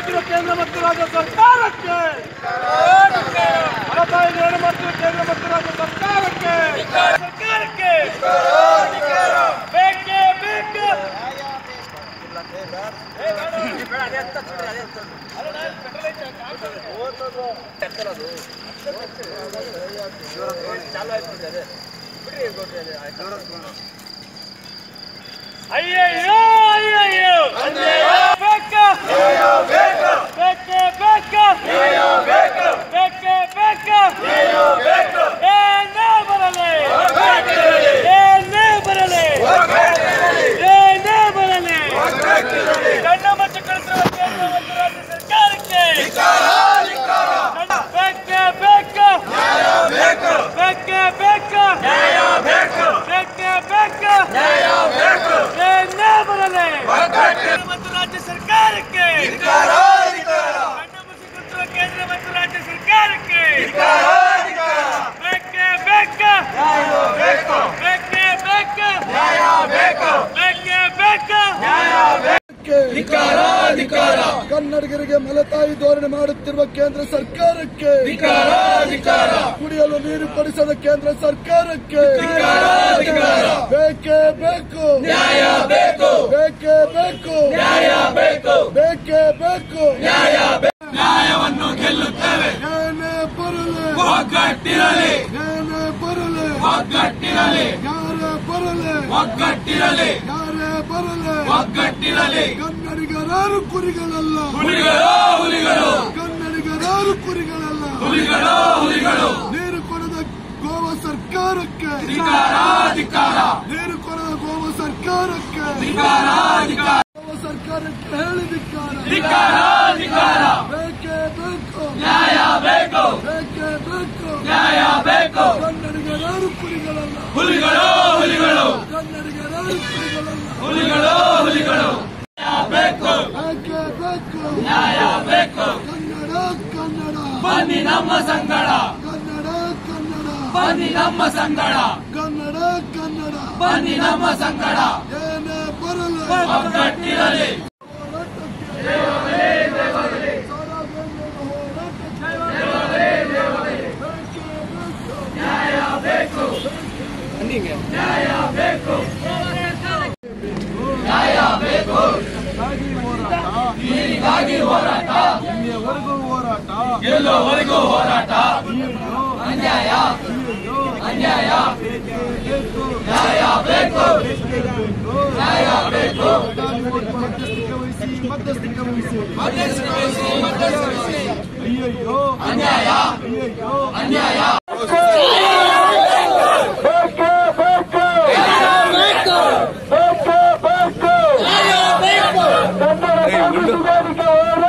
ಮಾಡ್ತಿರೋ ಕೇಂದ್ರ ಮತ್ತು ರಾಜ್ಯ ಸರ್ಕಾರಕ್ಕೆ ಹಣತಾಯಿ ನೇಣು ಮಾಡ್ತಿರೋ ಕೇಂದ್ರ ಮತ್ತು ರಾಜ್ಯ ಸರ್ಕಾರಕ್ಕೆ ಸರ್ಕಾರಕ್ಕೆ ಬೇಕೇ ಬೇಕು ಅಯ್ಯಯ್ಯೋ ಅಯ್ಯಯ್ಯೋ ಬೇಕ ಬೇಕೇ ಬೇಕ ಬೇಕೇ ಬೇಕ ಏನೇ ಬರಲಿ ಏನೇ ಬರಲಿ ಏನೇ ಬರಲಿ ಗಂಡ ಮತ್ತು ಕಳಿಸಿರುವ ಕೇಂದ್ರ ಮತ್ತು ರಾಜ್ಯ ಸರ್ಕಾರಕ್ಕೆ ಬೇಕೇ ಬೇಕ ಬೇಕೇ ಬೇಕ ಬೇಕೇ ಬೇಕ ಏನೇ ಬರಲಿ ಮತ್ತು ರಾಜ್ಯ ಸರ್ಕಾರಕ್ಕೆ ಗಂಡ ಮತ್ತು ಕಳಿಸಿರುವ ಕೇಂದ್ರ ಮತ್ತು ರಾಜ್ಯ ಸರ್ಕಾರಕ್ಕೆ ಬೇಕೇ ಬೇಕ ಬೇಕೇ ಬೇಕ ಬೇಕೇ ಬೇಕ ಕನ್ನಡಿಗರಿಗೆ ಮಲತಾಯಿ ಧೋರಣೆ ಮಾಡುತ್ತಿರುವ ಕೇಂದ್ರ ಸರ್ಕಾರಕ್ಕೆ ಕುಡಿಯಲು ನೀರು ಕೊಡಿಸದ ಕೇಂದ್ರ ಸರ್ಕಾರಕ್ಕೆ ಬೇಕೇ ಬೇಕು ನ್ಯಾಯ ಬೇಕು ಬೇಕೇ ಬೇಕು ನ್ಯಾಯ ಬೇಕು ಬೇಕೇ ಬೇಕು ನ್ಯಾಯವನ್ನು ಗೆಲ್ಲುತ್ತೇವೆ ಏನೇ ಬರಲಿ ಒಗ್ಗಟ್ಟಿರಲಿ ಏನೇ ಬರಲಿ ಒಗ್ಗಟ್ಟಿರಲಿ ಯಾರೇ ಬರಲಿ ಒಗ್ಗಟ್ಟಿರಲಿ ಯಾರೇ ಬರಲಿ ಒಗ್ಗಟ್ಟಿರಲಿ ಕನ್ನಡಿಗರಾರು ಕುರಿಗಳಲ್ಲ ಹುಲಿಗಳು ಹುಲಿಗಳು ಕನ್ನಡಿಗರಾರು ಕುರಿಗಳಲ್ಲ ಹುಲಿಗಳು ಹುಲಿಗಳು ನೀರು ಕೊಡದ ಗೋವಾ ಸರ್ಕಾರಕ್ಕೆ ನೀರು ಕೊಡದ ಗೋವಾ ಸರ್ಕಾರಕ್ಕೆ ಗೋವಾ ಸರ್ಕಾರಕ್ಕೆ ಹೇಳಿದಿಕ್ಕಾರ ಬೇಕೇ ಬೇಕು ನ್ಯಾಯ ಬೇಕು ಬೇಕೇ ಬೇಕು ನ್ಯಾಯ ಬೇಕು ಕನ್ನಡಿಗರಾರು ಕುರಿಗಳಲ್ಲ ಹುಲಿಗಳು ಹುಲಿಗಳು ಕನ್ನಡಿಗರಾರು ಕುರಿಗಳಲ್ಲ ಹುಲಿಗಳು ಹುಲಿಗಳು ಬೇಕು ಬೇಕೇ ಬೇಕು ನ್ಯಾಯ ಬೇಕು ಕನ್ನಡ ಕನ್ನಡ ಬನ್ನಿ ನಮ್ಮ ಸಂಗಡ ಕನ್ನಡ ಕನ್ನಡ ಬನ್ನಿ ನಮ್ಮ ಸಂಗಡ ಕನ್ನಡ ಕನ್ನಡ ಬನ್ನಿ ನಮ್ಮ ಸಂಗಡ ಏನೇ ಬರಲಿ ಒಗ್ಗಟ್ಟಿರಲಿ ಎಲ್ಲೋವರೆಗೂ ಹೋರಾಟ ಅನ್ಯಾಯ ಅನ್ಯಾಯ ನ್ಯಾಯ ಬೇಕು ನ್ಯಾಯ ಬೇಕು ಮಧ್ಯಸ್ಥಿಕೆ ವಹಿಸಿ ಮಧ್ಯಸ್ಥಿಕೆ ವಹಿಸಿ ಮಧ್ಯಸ್ಥಿಕೆ ವಹಿಸಿ ಅಯ್ಯಯ್ಯೋ ಅನ್ಯಾಯ ಅಯ್ಯಯ್ಯೋ ಅನ್ಯಾಯ ಕನ್ನಡ